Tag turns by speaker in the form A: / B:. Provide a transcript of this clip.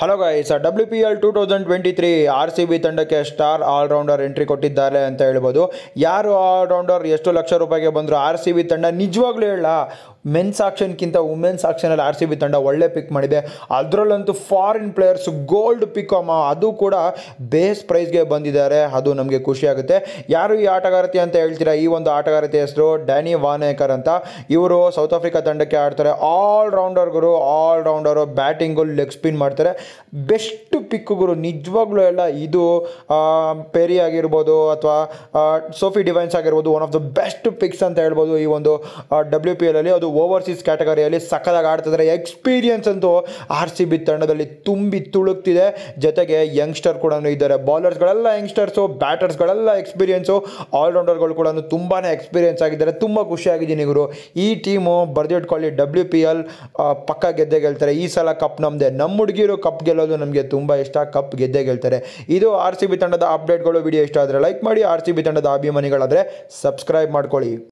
A: hello guys W P L two thousand twenty three R C B ತಂಡಕ್ಕೆ star allrounder entry ಕೊಟ್ಟಿದ್ದಾರೆ ಅಂತ ಹೇಳ್ಬೋದು ಯಾರು ಆಲ್ರೌಂಡರ್ ಎಷ್ಟು ಲಕ್ಷ ರೂಪಾಯಿಗೆ ಬಂದರು ಆರ್ ಸಿ ಬಿ ತಂಡ ನಿಜವಾಗ್ಲೂ ಹೇಳ ಮೆನ್ಸ್ ಆಕ್ಷನ್ಗಿಂತ ವುಮೆನ್ಸ್ ಆಕ್ಷನಲ್ಲಿ ಆರ್ ಸಿ ಬಿ ತಂಡ ಒಳ್ಳೆ ಪಿಕ್ ಮಾಡಿದೆ ಅದರಲ್ಲಂತೂ ಫಾರಿನ್ ಪ್ಲೇಯರ್ಸ್ ಗೋಲ್ಡ್ ಪಿಕ್ ಅಮ್ಮ ಅದು ಕೂಡ ಬೇಸ್ ಪ್ರೈಸ್ಗೆ ಬಂದಿದ್ದಾರೆ ಅದು ನಮಗೆ ಖುಷಿ ಆಗುತ್ತೆ ಯಾರು ಈ ಆಟಗಾರತಿ ಅಂತ ಹೇಳ್ತೀರಾ ಈ ಒಂದು ಆಟಗಾರತಿ ಹೆಸರು ಡ್ಯಾನಿ ವಾನೇಕರ್ ಅಂತ ಇವರು ಸೌತ್ ಆಫ್ರಿಕಾ ತಂಡಕ್ಕೆ ಆಡ್ತಾರೆ ಆಲ್ ರೌಂಡರ್ಗಳು allrounder batting leg spin ಮಾಡ್ತಾರೆ ಬೆಸ್ಟ್ ಪಿಕ್ಗುರು ನಿಜವಾಗ್ಲೂ ಎಲ್ಲ ಇದು ಆ, ಪೆರಿ ಆಗಿರ್ಬೋದು ಅಥವಾ ಸೋಫಿ ಡಿವೈನ್ಸ್ ಆಗಿರ್ಬೋದು one of the best picks ಅಂತ ಹೇಳ್ಬೋದು ಈ ಒಂದು ಡಬ್ಲ್ಯೂ ಪಿ ಎಲಲ್ಲಿ ಅದು ಓವರ್ಸೀಸ್ ಕ್ಯಾಟಗರಿಯಲ್ಲಿ ಸಕ್ಕದಾಗಿ ಆಡ್ತಿದ್ದಾರೆ ಎಕ್ಸ್ಪೀರಿಯನ್ಸ್ ಅಂತೂ ಆರ್ ಸಿ ಬಿ ತಂಡದಲ್ಲಿ ತುಂಬಿ ತುಳುಕ್ತಿದೆ ಜೊತೆಗೆ ಯಂಗ್ಸ್ಟರ್ ಕೂಡ ಇದ್ದಾರೆ ಬೌಲರ್ಸ್ಗಳೆಲ್ಲ ಯಂಗ್ಸ್ಟರ್ಸು ಬ್ಯಾಟರ್ಸ್ಗಳೆಲ್ಲ ಎಕ್ಸ್ಪೀರಿಯನ್ಸು ಆಲ್ರೌಂಡರ್ಗಳು ಕೂಡ ತುಂಬಾ ಎಕ್ಸ್ಪೀರಿಯನ್ಸ್ ಆಗಿದ್ದಾರೆ ತುಂಬ ಖುಷಿಯಾಗಿದ್ದೀನಿ ಗುರು ಈ ಟೀಮು ಬರ್ದಿಟ್ಕೊಳ್ಳಿ ಡಬ್ಲ್ಯೂ ಪಿ ಎಲ್ ಪಕ್ಕ ಗೆದ್ದೆ ಗೆಲ್ತಾರೆ ಈ ಸಲ ಕಪ್ ನಮ್ಮದೇ ನಮ್ಮ ಹುಡುಗಿರು ಕಪ್ ಗೆಲ್ಲೋದು ನಮಗೆ ತುಂಬ ಇಷ್ಟ ಕಪ್ ಗೆದ್ದೆ ಗೆಲ್ತಾರೆ ಇದು ಆರ್ ಸಿ ಬಿ ತಂಡದ ಅಪ್ಡೇಟ್ಗಳು ವಿಡಿಯೋ ಇಷ್ಟ ಆದರೆ ಲೈಕ್ ಮಾಡಿ ಆರ್ ಸಿ ಬಿ ತಂಡದ ಅಭಿಮಾನಿಗಳಾದರೆ ಸಬ್ಸ್ಕ್ರೈಬ್ ಮಾಡ್ಕೊಳ್ಳಿ